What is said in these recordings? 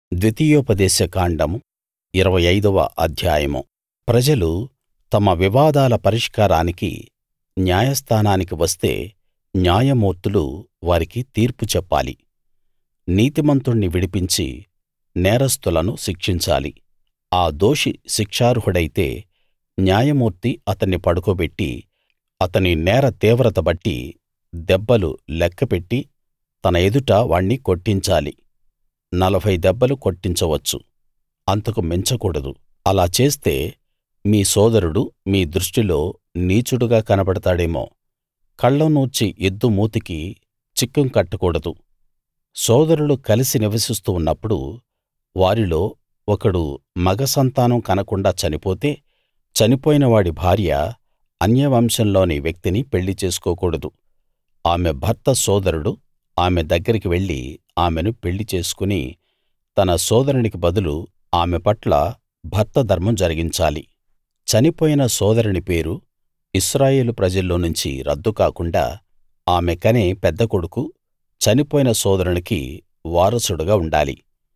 ద్వితీయోపదేశ కాండం ఇరవై ఐదవ అధ్యాయం ప్రజలు తమ వివాదాల పరిష్కారానికి న్యాయస్థానానికి వస్తే న్యాయమూర్తులు వారికి తీర్పు చెప్పాలి నీతిమంతుణ్ణి విడిపించి నేరస్తులను శిక్షించాలి ఆ దోషి శిక్షార్హుడైతే న్యాయమూర్తి అతన్ని పడుకోబెట్టి అతని నేర తీవ్రత బట్టి దెబ్బలు లెక్కపెట్టి తన ఎదుట వాణ్ణి కొట్టించాలి నలభై దెబ్బలు కొట్టించవచ్చు అంతకు మించకూడదు అలా చేస్తే మీ సోదరుడు మీ దృష్టిలో నీచుడుగా కనబడతాడేమో కళ్ళం నూర్చి ఎద్దు మూతికి చిక్కం కట్టకూడదు సోదరులు కలిసి నివసిస్తూ ఉన్నప్పుడు వారిలో ఒకడు మగ సంతానం కనకుండా చనిపోతే చనిపోయిన వాడి భార్య అన్యవంశంలోని వ్యక్తిని పెళ్లి చేసుకోకూడదు ఆమె భర్త సోదరుడు ఆమె దగ్గరికి వెళ్లి ఆమెను పెళ్లి చేసుకుని తన సోదరునికి బదులు ఆమె పట్ల భర్తధర్మం జరిగించాలి చనిపోయిన సోదరుని పేరు ఇశ్రాయేలు ప్రజల్లో నుంచి రద్దు కాకుండా ఆమె కనే పెద్ద కొడుకు చనిపోయిన సోదరునికి వారసుడుగా ఉండాలి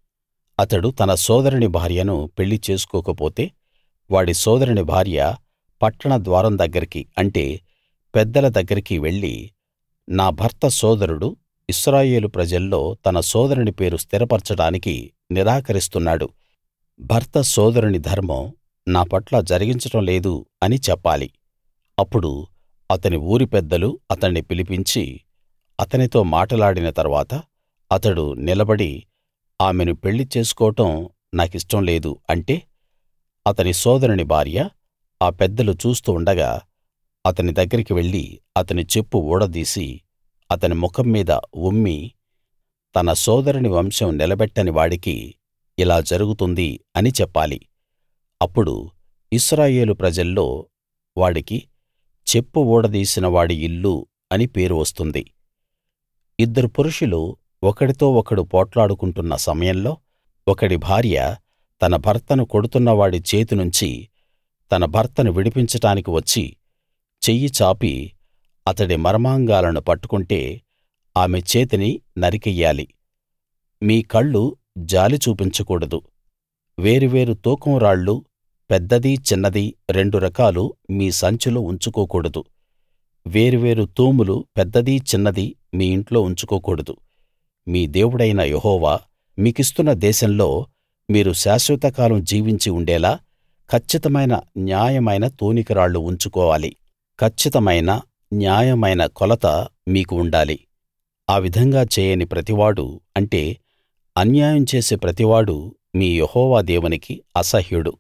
అతడు తన సోదరుని భార్యను పెళ్లి చేసుకోకపోతే వాడి సోదరుని భార్య పట్టణ ద్వారం దగ్గరికి అంటే పెద్దల దగ్గరికి వెళ్లి నా భర్త సోదరుడు ఇశ్రాయేలు ప్రజల్లో తన సోదరుని పేరు స్థిరపరచడానికి నిరాకరిస్తున్నాడు భర్త సోదరుని ధర్మం నా పట్ల జరిగించడం లేదు అని చెప్పాలి అప్పుడు అతని ఊరి పెద్దలు అతణ్ణి పిలిపించి అతనితో మాటలాడిన తరువాత అతడు నిలబడి ఆమెను పెళ్లి చేసుకోవడం నాకిష్టం లేదు అంటే అతని సోదరుని భార్య ఆ పెద్దలు చూస్తూ ఉండగా అతని దగ్గరికి వెళ్లి అతని చెప్పు ఊడదీసి అతని ముఖం మీద ఉమ్మి తన సోదరుని వంశం నిలబెట్టని వాడికి ఇలా జరుగుతుంది అని చెప్పాలి అప్పుడు ఇశ్రాయేలు ప్రజల్లో వాడికి చెప్పు ఊడదీసిన వాడి ఇల్లు అని పేరు వస్తుంది ఇద్దరు పురుషులు ఒకడితో ఒకడు పోట్లాడుకుంటున్న సమయంలో ఒకడి భార్య తన భర్తను కొడుతున్న వాడి చేతినుంచి తన భర్తను విడిపించడానికి వచ్చి చెయ్యి చాపి అతడి మర్మాంగాలను పట్టుకుంటే ఆమె చేతిని నరికెయ్యాలి మీ కళ్ళు జాలి చూపించకూడదు వేరు వేరు తూకం రాళ్లు పెద్దదీ చిన్నదీ రెండు రకాలు మీ సంచిలో ఉంచుకోకూడదు వేరు వేరు తూములు పెద్దదీ చిన్నదీ మీ ఇంట్లో ఉంచుకోకూడదు మీ దేవుడైన యెహోవా మీకిస్తున్న దేశంలో మీరు శాశ్వతకాలం జీవించి ఉండేలా కచ్చితమైన న్యాయమైన తూనికరాళ్లు ఉంచుకోవాలి కచ్చితమైన న్యాయమైన కొలత మీకు ఉండాలి ఆ విధంగా చేయని ప్రతివాడూ అంటే అన్యాయం చేసే ప్రతివాడూ మీ యెహోవా దేవునికి అసహ్యుడు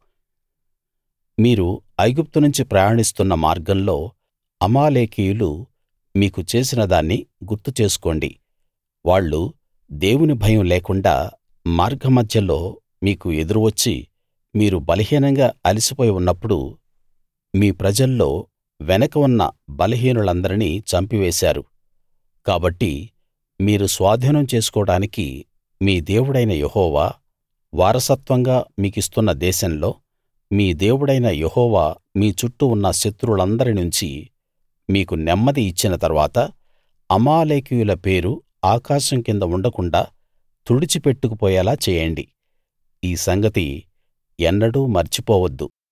మీరు ఐగుప్తు నుంచి ప్రయాణిస్తున్న మార్గంలో అమాలేకీయులు మీకు చేసిన దాన్ని గుర్తు చేసుకోండి వాళ్ళు దేవుని భయం లేకుండా మార్గమధ్యలో మీకు ఎదురు వచ్చి మీరు బలహీనంగా అలసిపోయి ఉన్నప్పుడు మీ ప్రజల్లో వెనక ఉన్న బలహీనులందరినీ చంపివేశారు కాబట్టి మీరు స్వాధీనం చేసుకోడానికి మీ దేవుడైన యెహోవా వారసత్వంగా మీకిస్తున్న దేశంలో మీ దేవుడైన యెహోవా మీ చుట్టూ ఉన్న శత్రువులందరి నుంచి మీకు నెమ్మది ఇచ్చిన తరువాత అమాలేకీయుల పేరు ఆకాశం కింద ఉండకుండాా తుడిచి పెట్టుకుపోయేలా చేయండి ఈ సంగతి ఎన్నడూ మర్చిపోవద్దు